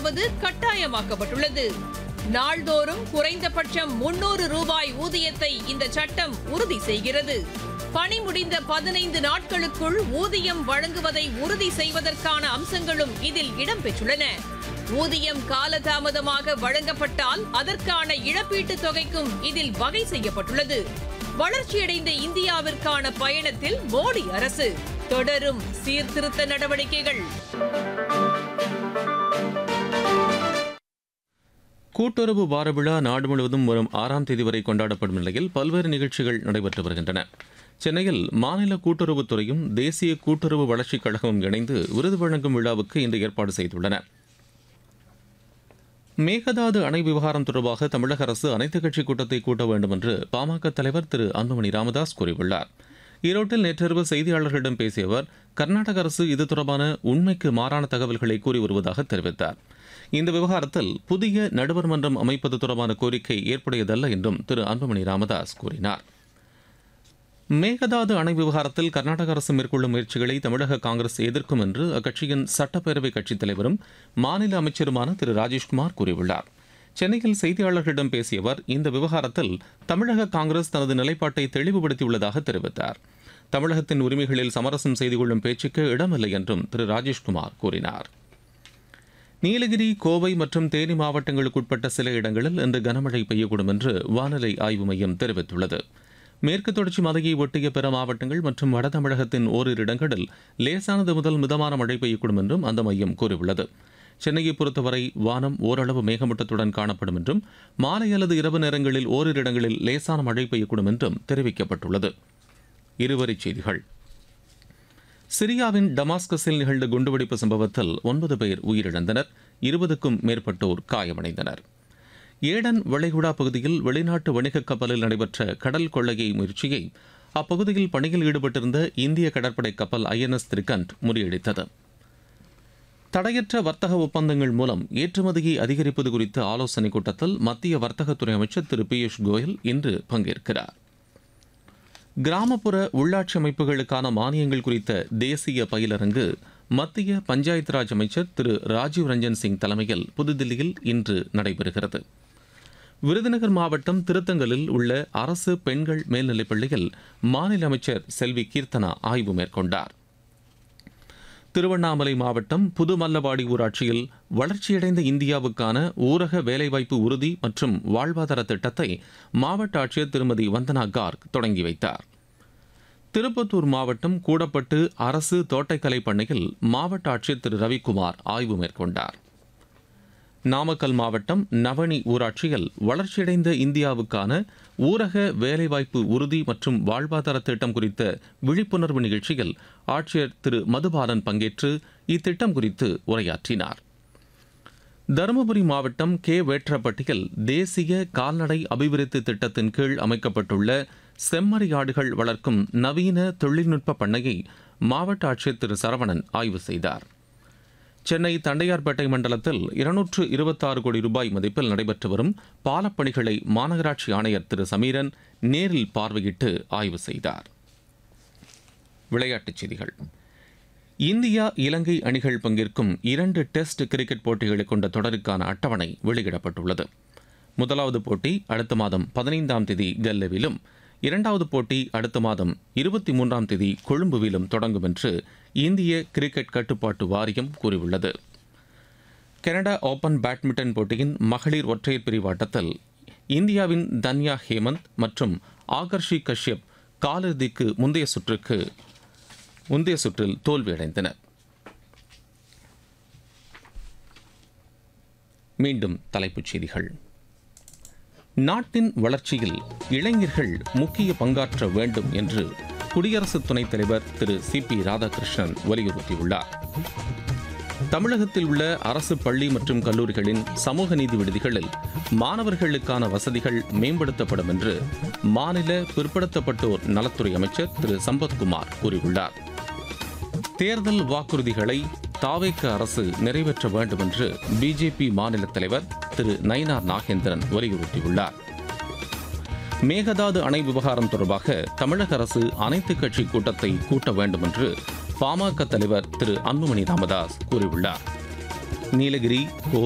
வழங்குவது கட்டாயமாக்கப்பட்டுள்ளது நாள்தோறும் குறைந்தபட்சம் முன்னூறு ரூபாய் ஊதியத்தை இந்த சட்டம் உறுதி செய்கிறது பணி முடிந்த பதினைந்து நாட்களுக்குள் ஊதியம் வழங்குவதை உறுதி செய்வதற்கான அம்சங்களும் இதில் இடம்பெற்றுள்ளன ஊதியம் காலதாமதமாக வழங்கப்பட்டால் அதற்கான இழப்பீட்டுத் தொகைக்கும் இதில் வகை செய்யப்பட்டுள்ளது வளர்ச்சியடைந்த இந்தியாவிற்கான பயணத்தில் மோடி அரசு தொடரும் சீர்திருத்த நடவடிக்கைகள் கூட்டுறவு வார விழா நாடு முழுவதும் வரும் ஆறாம் தேதி வரை கொண்டாடப்படும் நிலையில் பல்வேறு நிகழ்ச்சிகள் நடைபெற்று வருகின்றன சென்னையில் மாநில கூட்டுறவுத்துறையும் தேசிய கூட்டுறவு வளர்ச்சிக் கழகமும் இணைந்து விருது வழங்கும் விழாவுக்கு இன்று ஏற்பாடு செய்துள்ளன மேகதாது அணை விவகாரம் தொடர்பாக தமிழக அரசு அனைத்துக் கட்சி கூட்டத்தை கூட்ட வேண்டும் என்று பாமக தலைவர் திரு அன்புமணி ராமதாஸ் கூறியுள்ளார் ஈரோட்டில் நேற்றிரவு செய்தியாளர்களிடம் பேசிய அவர் கர்நாடக அரசு இது தொடர்பான உண்மைக்கு மாறான தகவல்களை கூறி வருவதாக தெரிவித்தார் இந்த விவகாரத்தில் புதிய நடுவர் மன்றம் அமைப்பது தொடர்பான கோரிக்கை ஏற்புடையதல்ல என்றும் திரு அன்புமணி ராமதாஸ் கூறினார் மேகதாது அணை விவகாரத்தில் கர்நாடக அரசு மேற்கொள்ளும் முயற்சிகளை தமிழக காங்கிரஸ் எதிர்க்கும் என்று அக்கட்சியின் சட்டப்பேரவை கட்சித் தலைவரும் மாநில அமைச்சருமான திரு ராஜேஷ்குமார் கூறியுள்ளார் சென்னையில் செய்தியாளர்களிடம் பேசிய அவர் இந்த விவகாரத்தில் தமிழக காங்கிரஸ் தனது நிலைப்பாட்டை தெளிவுபடுத்தியுள்ளதாக தெரிவித்தார் தமிழகத்தின் உரிமைகளில் சமரசம் செய்து கொள்ளும் பேச்சுக்கு இடமில்லை என்றும் திரு ராஜேஷ்குமார் கூறினார் நீலகிரி கோவை மற்றும் தேனி மாவட்டங்களுக்குட்பட்ட சில இடங்களில் இன்று கனமழை பெய்யக்கூடும் என்று வானிலை ஆய்வு மையம் தெரிவித்துள்ளது மேற்கு தொடர்ச்சி மலையை ஒட்டிய பிற மாவட்டங்கள் மற்றும் வட தமிழகத்தின் ஓரிரு இடங்களில் லேசானது முதல் மிதமான மழை பெய்யக்கூடும் என்றும் அந்த மையம் கூறியுள்ளது சென்னையை பொறுத்தவரை வானம் ஓரளவு மேகமூட்டத்துடன் காணப்படும் என்றும் மாலை அல்லது இரவு நேரங்களில் ஓரிரு இடங்களில் லேசான மழை பெய்யக்கூடும் என்றும் தெரிவிக்கப்பட்டுள்ளது இருவரிச் செய்திகள் சிரியாவின் டமாஸ்கஸில் நிகழ்ந்த குண்டுவெடிப்பு சம்பவத்தில் ஒன்பது பேர் உயிரிழந்தனர் இருபதுக்கும் மேற்பட்டோர் காயமடைந்தனர் ஏடன் வளைகுடா பகுதியில் வெளிநாட்டு வணிகக் கப்பலில் நடைபெற்ற கடல் கொள்ளையை முயற்சியை அப்பகுதியில் பணியில் ஈடுபட்டிருந்த இந்திய கடற்படை கப்பல் ஐஎன்எஸ் திரிகண்ட் முறியடித்தது தடையற்ற வர்த்தக ஒப்பந்தங்கள் மூலம் ஏற்றுமதியை அதிகரிப்பது குறித்த ஆலோசனைக் கூட்டத்தில் மத்திய வர்த்தகத்துறை அமைச்சர் திரு பியூஷ் கோயல் இன்று பங்கேற்கிறார் கிராமப்புற உள்ளாட்சி அமைப்புகளுக்கான மானியங்கள் குறித்த தேசிய பயிலரங்கு மத்திய பஞ்சாயத்து ராஜ் அமைச்சர் திரு ராஜீவ் ரஞ்சன் சிங் தலைமையில் புதுதில்லியில் இன்று நடைபெறுகிறது விருதுநகர் மாவட்டம் திருத்தங்கலில் உள்ள அரசு பெண்கள் மேல்நிலைப் பள்ளியில் மாநில அமைச்சர் செல்வி கீர்த்தனா ஆய்வு மேற்கொண்டார் திருவண்ணாமலை மாவட்டம் புதுமல்லவாடி ஊராட்சியில் வளர்ச்சியடைந்த இந்தியாவுக்கான ஊரக வேலைவாய்ப்பு உறுதி மற்றும் வாழ்வாதார திட்டத்தை மாவட்ட ஆட்சியர் திருமதி வந்தனா கார்க் தொடங்கி வைத்தார் திருப்பத்தூர் மாவட்டம் கூடப்பட்டு அரசு தோட்டக்கலை பண்ணையில் மாவட்ட ஆட்சியர் திரு ரவிக்குமார் ஆய்வு மேற்கொண்டார் நாமக்கல் மாவட்டம் நவனி ஊராட்சியில் வளர்ச்சியடைந்த இந்தியாவுக்கான ஊரக வேலைவாய்ப்பு உறுதி மற்றும் வாழ்வாதார திட்டம் குறித்த விழிப்புணர்வு நிகழ்ச்சியில் ஆட்சியர் திரு மதுபாலன் பங்கேற்று இத்திட்டம் குறித்து உரையாற்றினார் தருமபுரி மாவட்டம் கே வேற்றப்பட்டியில் தேசிய கால்நடை அபிவிருத்தி திட்டத்தின் கீழ் அமைக்கப்பட்டுள்ள செம்மறியாடுகள் வளர்க்கும் நவீன தொழில்நுட்ப பண்ணையை மாவட்ட ஆட்சியர் திரு சரவணன் ஆய்வு செய்தார் சென்னை தண்டையார்பேட்டை மண்டலத்தில் இருநூற்று இருபத்தாறு கோடி ரூபாய் மதிப்பில் நடைபெற்று வரும் பாலப்பணிகளை மாநகராட்சி ஆணையர் திரு சமீரன் நேரில் பார்வையிட்டு ஆய்வு செய்தார் விளையாட்டுச் செய்திகள் இந்தியா இலங்கை அணிகள் பங்கேற்கும் இரண்டு டெஸ்ட் கிரிக்கெட் போட்டிகளை கொண்ட தொடருக்கான அட்டவணை வெளியிடப்பட்டுள்ளது முதலாவது போட்டி அடுத்த மாதம் பதினைந்தாம் தேதி கல்லவிலும் இரண்டாவது போட்டி அடுத்த மாதம் இருபத்தி மூன்றாம் தேதி கொழும்புவிலும் தொடங்கும் என்று இந்திய கிரிக்கெட் கட்டுப்பாட்டு வாரியம் கூறியுள்ளது கனடா ஓபன் பேட்மிண்டன் போட்டியின் மகளிர் ஒற்றையர் பிரிவு ஆட்டத்தில் இந்தியாவின் தன்யா ஹேமந்த் மற்றும் ஆகர்ஷி கஷ்யப் காலிறுதிக்கு முந்தைய சுற்றுக்கு முந்தைய சுற்றில் தோல்வியடைந்தனர் மீண்டும் தலைப்புச் செய்திகள் நாட்டின் வளர்ச்சியில் இளைஞர்கள் முக்கிய பங்காற்ற வேண்டும் என்று குடியரசு துணைத் தலைவர் திரு சி பி ராதாகிருஷ்ணன் வலியுறுத்தியுள்ளார் தமிழகத்தில் உள்ள அரசு பள்ளி மற்றும் கல்லூரிகளின் சமூக நீதி விடுதிகளில் மாணவர்களுக்கான வசதிகள் மேம்படுத்தப்படும் என்று மாநில பிற்படுத்தப்பட்டோர் நலத்துறை அமைச்சர் திரு சம்பத்குமார் கூறியுள்ளார் தேர்தல் வாக்குறுதிகளை தாவேக்க அரசு நிறைவேற்ற வேண்டும் என்று பிஜேபி மாநில தலைவர் திரு நயினார் நாகேந்திரன் வலியுறுத்தியுள்ளார் மேகதாது அணை விவகாரம் தொடர்பாக தமிழக அரசு அனைத்துக் கட்சி கூட்டத்தை கூட்ட வேண்டும் என்று பாமக தலைவர் திரு அன்புமணி ராமதாஸ் கூறியுள்ளார் நீலகிரி கோ